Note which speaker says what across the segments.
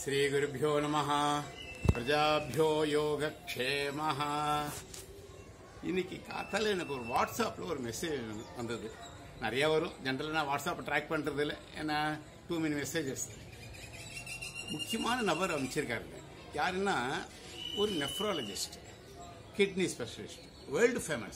Speaker 1: ஸ்ரீகுருப்போ நம பிரஜாபியோ யோகக்ஷேம இன்னைக்கு காத்தால எனக்கு ஒரு வாட்ஸ்அப்பில் ஒரு மெசேஜ் வந்தது நிறைய வரும் ஜென்ரலாக நான் வாட்ஸ்அப்பை ட்ராக் பண்ணுறது இல்லை ஏன்னா டூ மினி மெசேஜஸ் முக்கியமான நபர் அமைச்சிருக்காருங்க யாருன்னா ஒரு nephrologist kidney specialist world famous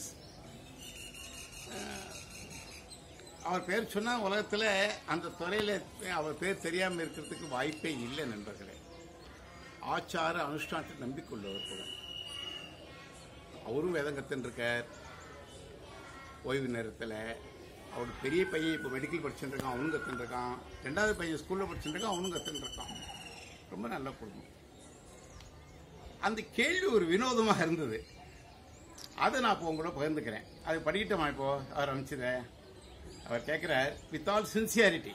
Speaker 1: அவர் பேர் சொன்னா உலகத்துல அந்த துறையில அவர் பேர் தெரியாம இருக்கிறதுக்கு வாய்ப்பே இல்லை நண்பர்களே ஆச்சார அனுஷ்டானத்தை நம்பிக்கொள்ளவர் கூட அவரும் வேதம் கத்துன்னு இருக்கார் ஓய்வு நேரத்தில் அவரோட பெரிய பையன் இப்போ மெடிக்கல் படிச்சுட்டு இருக்கான் அவனும் கத்துன்னு இருக்கான் ரெண்டாவது பையன் ஸ்கூலில் படிச்சுட்டு இருக்கான் அவனும் கத்துன்னு இருக்கான் ரொம்ப நல்ல குடும்பம் அந்த கேள்வி ஒரு வினோதமாக இருந்தது அதை நான் இப்போ உங்களோட பகிர்ந்துக்கிறேன் அது படிக்கிட்டோமா இப்போ அவர் அனுப்பிச்சதை அவர் கேட்கிறார் வித் ஆல் சின்சியாரிட்டி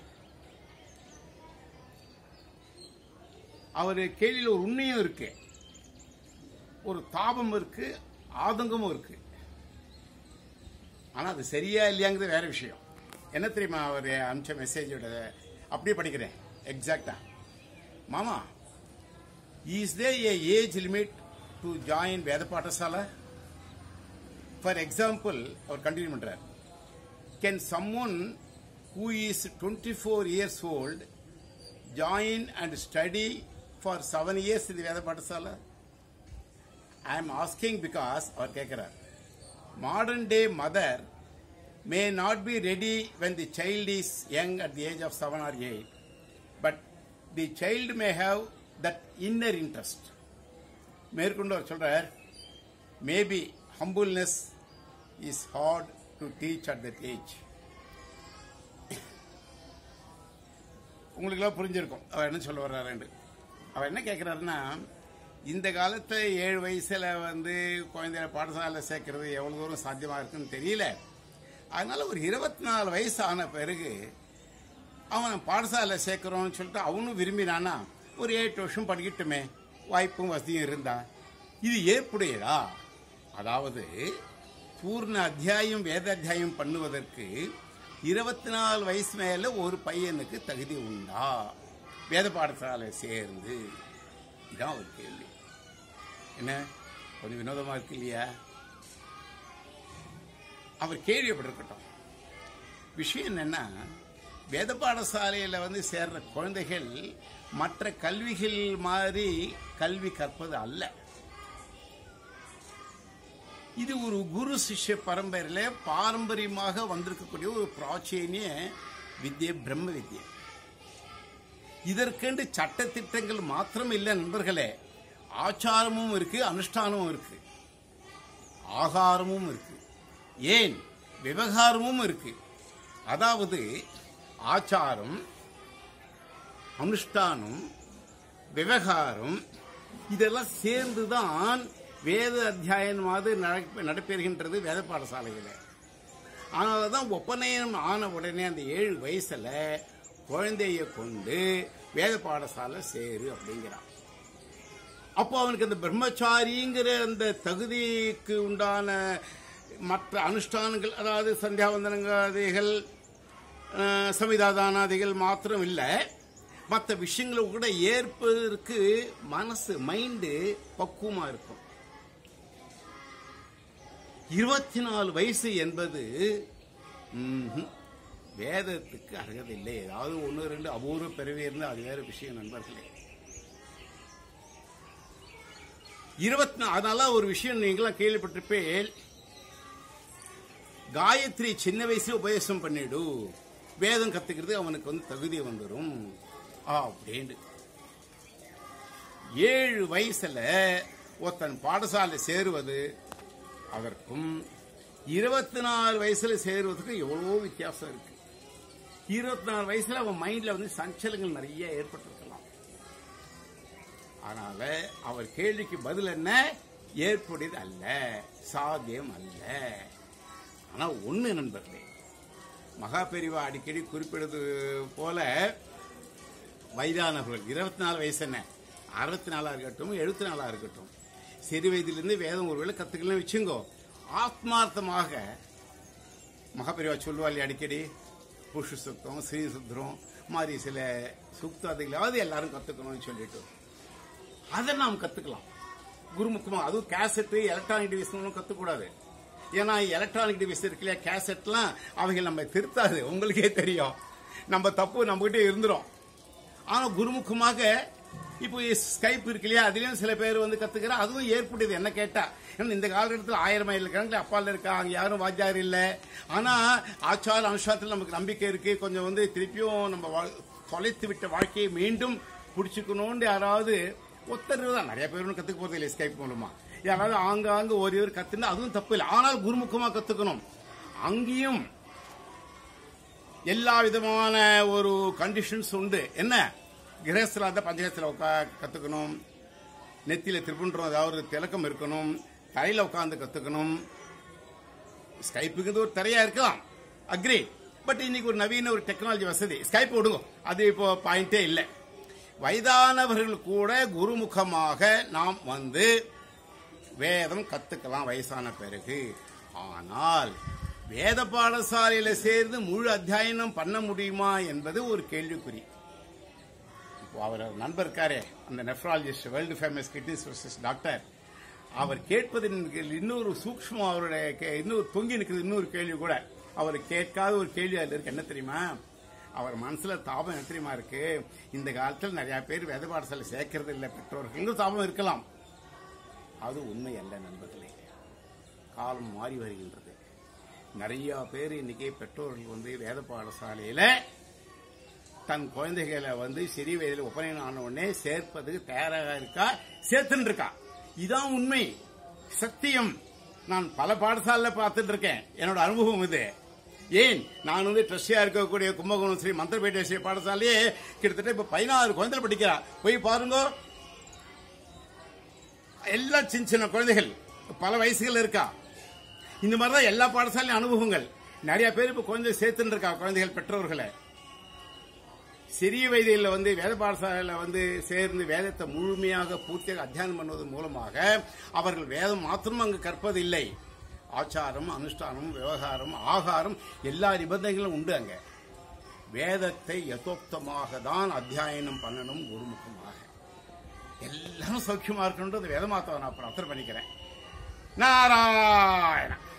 Speaker 1: அவர் கேள்வியில் ஒரு உண்மையும் இருக்கு ஒரு தாபம் இருக்கு ஆதங்கமும் இருக்கு ஆனா அது சரியா இல்லையாங்கிறது வேற விஷயம் என்ன தெரியுமா அவர் அனுப்பிச்ச மெசேஜோட அப்படியே படிக்கிறேன் எக்ஸாக்டா மாமா is there a age limit to join Veda Pathashala for example அவர் கண்டினியூ பண்றார் can someone who is 24 years old join and study for 7 years in the Veda Patasala? I am asking because, or Kekara, modern day mother may not be ready when the child is young at the age of 7 or 8, but the child may have that inner interest. மேற்கொண்டு அவர் சொல்றார் maybe humbleness is hard to teach at that age உங்களுக்கெல்லாம் புரிஞ்சிருக்கும் அவர் என்ன சொல்ல வர்றாருன்னு அவர் என்ன கேட்குறாருன்னா இந்த காலத்தில் ஏழு வயசில் வந்து குழந்தைய பாடசாலை சேர்க்கறது எவ்வளோ தூரம் சாத்தியமாக இருக்குன்னு தெரியல அதனால ஒரு இருபத்தி நாலு வயசு ஆன பிறகு அவன் பாடசாலை சேர்க்குறோன்னு சொல்லிட்டு அவனும் விரும்பினானா ஒரு எட்டு வருஷம் படிக்கட்டுமே வாய்ப்பும் வசதியும் இருந்தா இது ஏற்புடையதா அதாவது பூர்ண அத்தியாயம் வேத அத்தியாயம் பண்ணுவதற்கு இருபத்தி நாலு வயசு மேல ஒரு பையனுக்கு தகுதி உண்டா வேத பாடசாலை சேர்ந்து இதான் ஒரு கேள்வி என்ன கொஞ்சம் வினோதமா இருக்கு இல்லையா அவர் கேள்வி எப்படி இருக்கட்டும் விஷயம் என்னன்னா வேத பாடசாலையில வந்து சேர்ற குழந்தைகள் மற்ற கல்விகள் மாதிரி கல்வி கற்பது அல்ல இது ஒரு குரு சிஷ்ய பரம்பரையில பாரம்பரியமாக வந்திருக்கக்கூடிய ஒரு பிராச்சீனிய வித்யை பிரம்ம வித்யை இதற்கென்று சட்ட திட்டங்கள் மாத்திரம் இல்லை நண்பர்களே ஆச்சாரமும் இருக்கு அனுஷ்டானமும் இருக்கு ஆகாரமும் இருக்கு ஏன் விவகாரமும் இருக்கு அதாவது ஆச்சாரம் அனுஷ்டானம் விவகாரம் இதெல்லாம் சேர்ந்துதான் வேத அத்தியாயமாவது நடைபெறுகின்றது வேத பாடசாலையில் அதனால தான் ஒப்பநயனம் ஆன உடனே அந்த ஏழு வயசுல குழந்தைய கொண்டு வேத பாடசாலை சேரு அப்படிங்கிறான் அப்போ அவனுக்கு அந்த பிரம்மச்சாரிங்கிற அந்த தகுதிக்கு உண்டான மற்ற அனுஷ்டானங்கள் அதாவது சந்தியாவந்தனங்காதிகள் சமிதாதானாதிகள் மாத்திரம் இல்லை மற்ற விஷயங்களை கூட ஏற்பதற்கு மனசு மைண்டு பக்குவமா இருக்கும் இருபத்தி நாலு வயசு என்பது ம்ஹும், வேதத்துக்கு அருகதில்லை ஏதாவது ஒன்று ரெண்டு அபூர்வ பிறவி இருந்தால் அது வேற விஷயம் நண்பர்களே இருபத்தி நா- அதனால ஒரு விஷயம் நீங்களாம் கேள்விப்பட்டிருப்பேன் காயத்ரி சின்ன வயசுல உபதேசம் பண்ணிடு வேதம் கத்துக்கிறது அவனுக்கு வந்து தகுதி வந்துடும் அப்படின்னு ஏழு வயசுல ஒருத்தன் பாடசாலை சேருவது அதற்கும் இருபத்தி நாலு வயசுல சேருவதற்கும் எவ்வளவோ வித்தியாசம் இருக்கு இருபத்தி நாலு வயசுல அவன் மைண்ட்ல வந்து சஞ்சலங்கள் நிறைய ஏற்பட்டிருக்கலாம் அதனால அவர் கேள்விக்கு பதில் என்ன ஏற்புடையது அல்ல சாத்தியம் அல்ல ஆனா ஒண்ணு நண்பர்களே மகா பெரிவா அடிக்கடி குறிப்பிடுவது போல வயதானவர்கள் இருபத்தி நாலு வயசு என்ன அறுபத்தி நாலா இருக்கட்டும் எழுபத்தி நாலா இருக்கட்டும் சிறு வயதிலிருந்து வேதம் ஒருவேளை கத்துக்கலாம் வச்சுங்கோ ஆத்மார்த்தமாக மகாபெரிவா சொல்லுவாள் அடிக்கடி புருஷ சுத்தம் ஸ்ரீ சுத்திரம் மாதிரி சில சூக்தாதிகளாவது எல்லாரும் கத்துக்கணும்னு சொல்லிட்டு அதை நாம் கத்துக்கலாம் குருமுகமா அதுவும் கேசட்டு எலக்ட்ரானிக் டிவைஸ் கத்துக்கூடாது ஏன்னா எலக்ட்ரானிக் டிவைஸ் இருக்குல்ல கேசட்லாம் அவங்க நம்ம திருத்தாது உங்களுக்கே தெரியும் நம்ம தப்பு நம்மகிட்ட இருந்துரும் ஆனா குருமுகமாக இப்போ ஸ்கைப் இருக்கு இல்லையா அதுலயும் சில பேர் வந்து கத்துக்கிற அதுவும் ஏற்புடையது என்ன கேட்டா ஏன்னா இந்த காலகட்டத்தில் ஆயிரம் மைல் கணக்கில் அப்பால இருக்கா அங்க யாரும் வாஜார் இல்ல ஆனா ஆச்சார அனுஷ்டானத்தில் நமக்கு நம்பிக்கை இருக்கு கொஞ்சம் வந்து திருப்பியும் நம்ம வாழ்- தொலைத்து விட்ட வாழ்க்கையை மீண்டும் பிடிச்சுக்கணும்னு யாராவது ஒத்தர் தான் நிறைய பேர் ஒன்றும் கத்துக்க போறது இல்லை ஸ்கைப் மூலமா யாராவது ஆங்காங்க ஒரு ஒரு கத்துனா அதுவும் தப்பு இல்லை ஆனால் குருமுகமா கத்துக்கணும் அங்கேயும் எல்லா விதமான ஒரு கண்டிஷன்ஸ் உண்டு என்ன கிரகஸ்தில் இருந்தால் பஞ்சகத்தில் உட்கா கற்றுக்கணும் நெத்தியில் திருப்புன்றம் ஏதாவது ஒரு திலக்கம் இருக்கணும் தரையில் உட்காந்து கற்றுக்கணும் ஸ்கைப்புக்கு ஒரு தரையா இருக்கலாம் அக்ரி பட் இன்னைக்கு ஒரு நவீன ஒரு டெக்னாலஜி வசதி ஸ்கைப் விடுங்க அது இப்போ பாயிண்டே இல்லை வயதானவர்கள் கூட குருமுகமாக நாம் வந்து வேதம் கத்துக்கலாம் வயசான பிறகு ஆனால் வேத பாடசாலையில சேர்ந்து முழு அத்தியாயனம் பண்ண முடியுமா என்பது ஒரு கேள்விக்குறி இப்போ அவர் நண்பர் இருக்காரே அந்த nephrologist world famous kidney specialist doctor அவர் கேட்பது இன்னொரு சூக்ஷ்மம் அவருடைய கே- இன்னொரு தொங்கி நிற்கிறது இன்னொரு கேள்வி கூட அவர் கேட்காத ஒரு கேள்வி அதுல இருக்கு என்ன தெரியுமா அவர் மனசுல தாபம் என்ன தெரியுமா இருக்கு இந்த காலத்தில் நிறைய பேர் வேத பாடசாலை சேர்க்கறது இல்லை பெற்றோர்கள் தாபம் இருக்கலாம் அது உண்மை அல்ல நண்பர்களே காலம் மாறி வருகின்றது நிறைய பேர் இன்னைக்கு பெற்றோர்கள் வந்து வேத பாடசாலையில தன் குழந்தைகளை வந்து சிறிய வயதில் ஒப்பனையம் ஆன உடனே சேர்ப்பதுக்கு தயாராக இருக்கா சேர்த்துன்னு இருக்கா இதான் உண்மை சத்தியம் நான் பல பாடசாலைல பார்த்துட்டு இருக்கேன் என்னோட அனுபவம் இது ஏன் நான் வந்து ட்ரஸ்டியா இருக்கக்கூடிய கும்பகோணம் ஸ்ரீ மந்திரபேட்டை ஸ்ரீ பாடசாலையே கிட்டத்தட்ட இப்ப பதினாறு குழந்தைகள் படிக்கிறா போய் பாருங்க எல்லாம் சின்ன சின்ன குழந்தைகள் பல வயசுகள் இருக்கா இந்த மாதிரி தான் எல்லா பாடசாலையும் அனுபவங்கள் நிறைய பேர் இப்ப குழந்தை சேர்த்துன்னு இருக்கா குழந்தைகள் பெற்றோர்களை சிறிய வயதில் வந்து வேத பாடசாலையில் வந்து சேர்ந்து வேதத்தை முழுமையாக பூர்த்தியாக அத்தியானம் பண்ணுவதன் மூலமாக அவர்கள் வேதம் மாத்திரம் அங்கு கற்பதில்லை ஆச்சாரம் அனுஷ்டானம் விவகாரம் ஆகாரம் எல்லா நிபந்தனைகளும் உண்டு அங்க வேதத்தை யதோக்தமாக தான் அத்தியாயனம் பண்ணணும் குருமுகமாக எல்லாரும் சௌக்கியமா இருக்கணுன்றது வேதமாத்தவன் நான் பிரார்த்தனை பண்ணிக்கிறேன் நாராயண